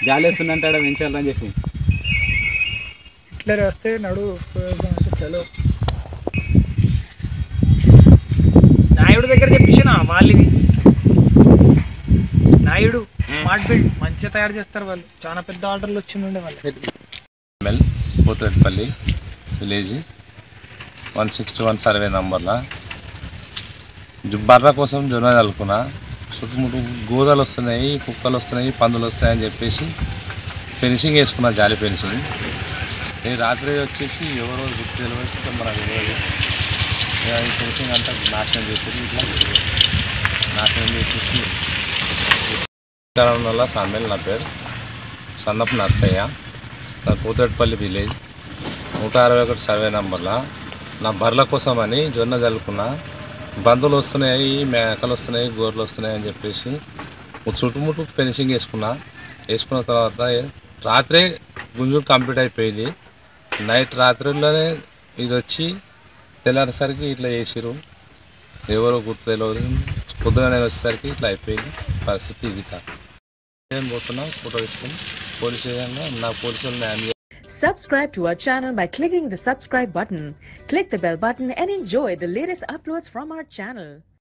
జాలేస్తుందంటాడా పెంచాలని చెప్పి హిట్లర్ వస్తే నడు పోయేద్దాం అంటే చలో నాయుడు దగ్గర తెప్పించిన వాళ్ళవి నాయుడు స్మార్ట్ బిల్డ్ మంచిగా తయారు చేస్తారు వాళ్ళు చాలా పెద్ద ఆర్డర్లు వచ్చిండే వాళ్ళు ML Pothireddipalli village one sixty one survey నంబర్లో బర్ర కోసం జొన్న చల్లుకున్నా చుట్టుముట్టు గోదలు వస్తున్నాయి కుక్కలు వస్తున్నాయి పందులు వస్తాయని చెప్పేసి ఫినిషింగ్ వేసుకున్నా జాలి ఫినిషింగ్ నేను రాత్రి వచ్చేసి ఎవరో గుర్తు తెలియదు మనకు తెలియదు ఇక ఈ ఫినిషింగ్ అంతా నాశనం చేసేది ఇట్లా నాశనం చేసేసి వల్ల సామెల్ నా పేరు సన్నపు నర్సయ్య నా కూతట్పల్లి విలేజ్ నూట అరవై ఒకటి సర్వే నంబర్లో నా బర్ల కోసం అని జొన్న చల్లుకున్నా బంధువులు వస్తున్నాయి మేకలు వస్తున్నాయి గోర్లు వస్తున్నాయి అని చెప్పేసి ఓ చుట్టుముట్టు ఫినిషింగ్ వేసుకున్నా వేసుకున్న తర్వాత రాత్రే గుంజుడు కంప్లీట్ అయిపోయింది నైట్ రాత్రిలోనే ఇది వచ్చి తెల్లారేసరికి ఇట్లా చేసిరు ఎవరో గుర్తు తెలియదు పొద్దున నేను వచ్చేసరికి ఇట్లా అయిపోయింది పరిస్థితి ఇది సార్ నేను పోతున్నా ఫోటో తీసుకుని పోలీస్ స్టేషన్లో నా పోలీసులు న్యాయం Subscribe to our channel by clicking the subscribe button. Click the bell button and enjoy the latest uploads from our channel.